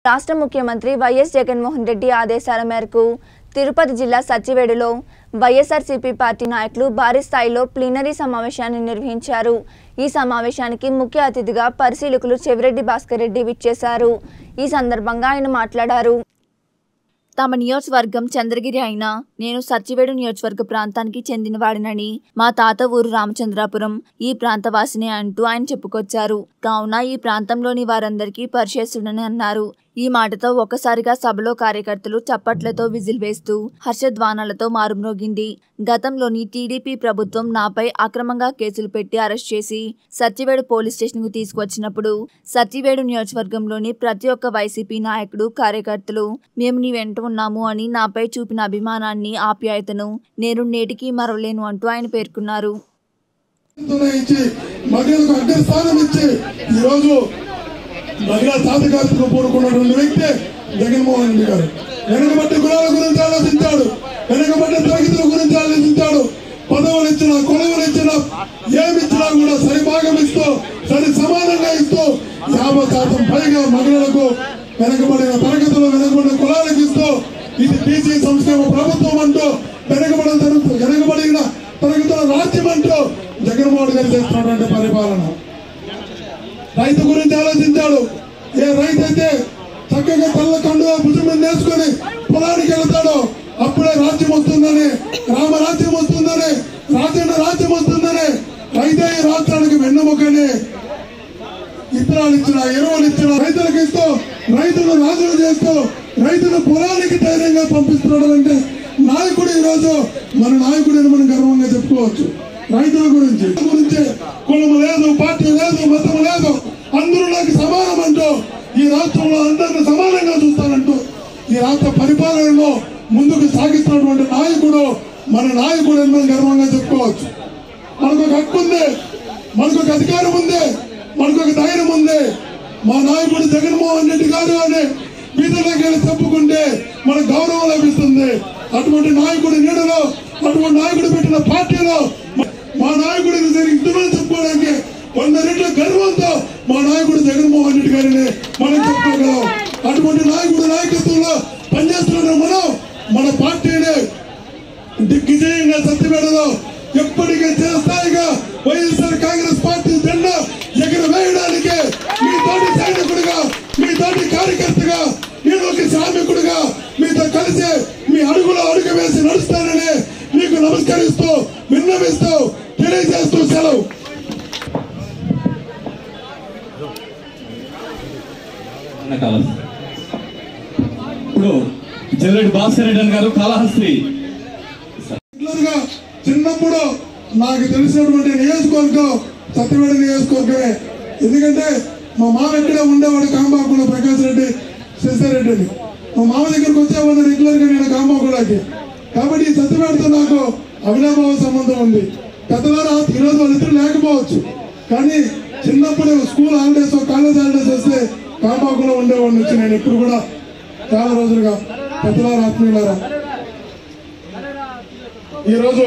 రాష్ట్ర ముఖ్యమంత్రి వైఎస్ జగన్మోహన్ రెడ్డి ఆదేశాల మేరకు తిరుపతి జిల్లా సచ్చివేడులో వైఎస్ఆర్సీపీ పార్టీ నాయకులు భారీ స్థాయిలో ప్లీనరీ సమావేశాన్ని నిర్వహించారు ఈ సమావేశానికి ముఖ్య అతిథిగా పరిశీలకులు చెవిరెడ్డి భాస్కర్ రెడ్డి విచ్చేశారు ఈ సందర్భంగా ఆయన మాట్లాడారు తమ నియోజకవర్గం చంద్రగిరి అయినా నేను సచ్చివేడు నియోజకవర్గ ప్రాంతానికి చెందినవాడినని మా తాత ఊరు రామచంద్రాపురం ఈ ప్రాంతవాసినే అంటూ ఆయన చెప్పుకొచ్చారు కావున ఈ ప్రాంతంలోని వారందరికీ పరిచయస్తుడని అన్నారు ఈ మాటతో ఒక్కసారిగా సభలో కార్యకర్తలు చప్పట్లతో విజిల్ వేస్తూ హర్షధ్వానాలతో మారుమ్రోగింది గతంలోని టీడీపీ ప్రభుత్వం నాపై అక్రమంగా కేసులు పెట్టి అరెస్ట్ చేసి సత్యవేడు పోలీస్ స్టేషన్కు తీసుకువచ్చినప్పుడు సత్యవేడు నియోజకవర్గంలోని ప్రతి ఒక్క వైసీపీ నాయకుడు కార్యకర్తలు మేము నీ వెంట ఉన్నాము అని నాపై చూపిన అభిమానాన్ని ఆప్యాయతను నేను నేటికి మరవలేను అంటూ ఆయన పేర్కొన్నారు ఇచ్చి మహిళలకు అగ్రస్థానం ఇచ్చి ఈరోజు మహిళా సాధికారతకు పూనుకున్నటువంటి వ్యక్తి జగన్మోహన్ రెడ్డి గారు వెనుకబడ్డ కులాల గురించి ఆలోచించాడు వెనుకబడ్డ తరగతుల గురించి ఆలోచించాడు పదవులు ఇచ్చిన కొలువులు ఇచ్చిన ఏమిచ్చినా కూడా సరి భాగం ఇస్తూ సరి సమానంగా ఇస్తూ యాభై శాతం పైగా మహిళలకు వెనుకబడిన తరగతులు వెనుకబడిన కులాలకు ఇస్తూ ఇది బీసీ సంక్షేమ ప్రభుత్వం అంటూ వెనుకబడిన తరగతులు వెనుకబడిన తరగతుల రాజ్యం అంటూ జగన్మోహన్ గారు చేస్తున్నటువంటి పరిపాలన రైతు గురించి ఆలోచించాడు ఏ రైతు అయితే చక్కగా తెల్ల కండుగా భుజం మీద వేసుకొని పొలానికి వెళ్తాడో అప్పుడే రాజ్యం వస్తుందని రామరాజ్యం వస్తుందని రాజన్న రాజ్యం వస్తుందని రైతే ఈ రాష్ట్రానికి వెన్నుముకని ఇత్తనాలు ఇచ్చిన ఎరువులు ఇచ్చిన రైతులకు ఇస్తూ రైతులను రాజులు చేస్తూ రైతులు పొలానికి ధైర్యంగా పంపిస్తున్నాడు అంటే నాయకుడు ఈ రోజు మన నాయకుడిని మనం గర్వంగా చెప్పుకోవచ్చు రైతుల గురించి గురించి కులం లేదు పార్టీ లేదు మతం లేదు అందరూ నాకు సమానం అంటూ ఈ రాష్ట్రంలో అందరిని సమానంగా చూస్తానంటూ ఈ రాష్ట్ర పరిపాలనలో ముందుకు సాగిస్తున్నటువంటి నాయకుడు మన నాయకుడు అని మనం గర్వంగా చెప్పుకోవచ్చు మనకు ఒక హక్కు ఉంది మనకు ఒక అధికారం ఉంది మనకు ఒక ధైర్యం ఉంది మా నాయకుడు జగన్మోహన్ రెడ్డి గారు అని వీధుల్లోకి వెళ్ళి చెప్పుకుంటే మన గౌరవం లభిస్తుంది అటువంటి నాయకుడి నీడలో అటువంటి నాయకుడు పెట్టిన పార్టీలో మా నాయకుడిని ఇంతమంది చెప్పుకోవడానికి వంద రెట్ల గర్వంతో మా నాయకుడు జగన్మోహన్ రెడ్డి గారిని మనం చెప్పుకోగలం అటువంటి నాయకుడి నాయకత్వంలో పనిచేస్తున్న మనం మన పార్టీని దిగ్విజయంగా సత్యవేడలో ఎప్పటికీ చిరస్థాయిగా వైఎస్ఆర్ కాంగ్రెస్ పార్టీ జెండా ఎగరవేయడానికి మీ తోటి సైనికుడిగా మీ తోటి కార్యకర్తగా నేను ఒక శ్రామికుడిగా మీతో కలిసి మీ అడుగులో అడుగు వేసి నడుస్తానని మీకు నమస్కరిస్తూ విన్నవిస్తూ తెలియజేస్తూ సెలవు అన్న కాళహస్తి ఇప్పుడు జగరెడ్డి భాస్కర్ రెడ్డి గారు కాళహస్తి రెగ్యులర్ గా చిన్నప్పుడు నాకు తెలిసినటువంటి నియోజకవర్గం సత్యవేడ నియోజకవర్గమే ఎందుకంటే మా మామ ఇక్కడే ఉండేవాడు కాంబాకులో ప్రకాష్ రెడ్డి శశిరెడ్డి అని మా మామ దగ్గరకు వచ్చేవాడు రెగ్యులర్ గా నేను కాంబాకులకి కాబట్టి ఈ సత్యవేడతో నాకు అవినాభావ సంబంధం ఉంది పెద్దవారు ఈరోజు వాళ్ళిద్దరు లేకపోవచ్చు కానీ చిన్నప్పుడు స్కూల్ హాలిడేస్ కాలేజ్ హాలిడేస్ వస్తే కాంబాకులో ఉండేవాడిని వచ్చి నేను ఇప్పుడు కూడా చాలా రోజులుగా పెద్దవారు ఆత్మీయులారా ఈరోజు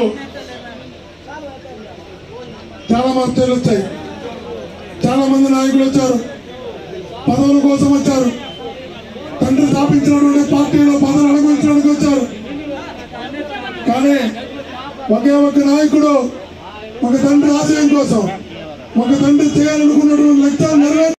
చాలా మర్యాదలు వచ్చాయి చాలా మంది నాయకులు వచ్చారు పదవుల కోసం వచ్చారు తండ్రి స్థాపించినటువంటి పార్టీలో పదవులు అనుభవించడానికి వచ్చారు కానీ ఒకే ఒక నాయకుడు ఒక తండ్రి ఆశయం కోసం ఒక తండ్రి చేయాలనుకున్నటువంటి లక్ష్యాలు నెరవేర్చ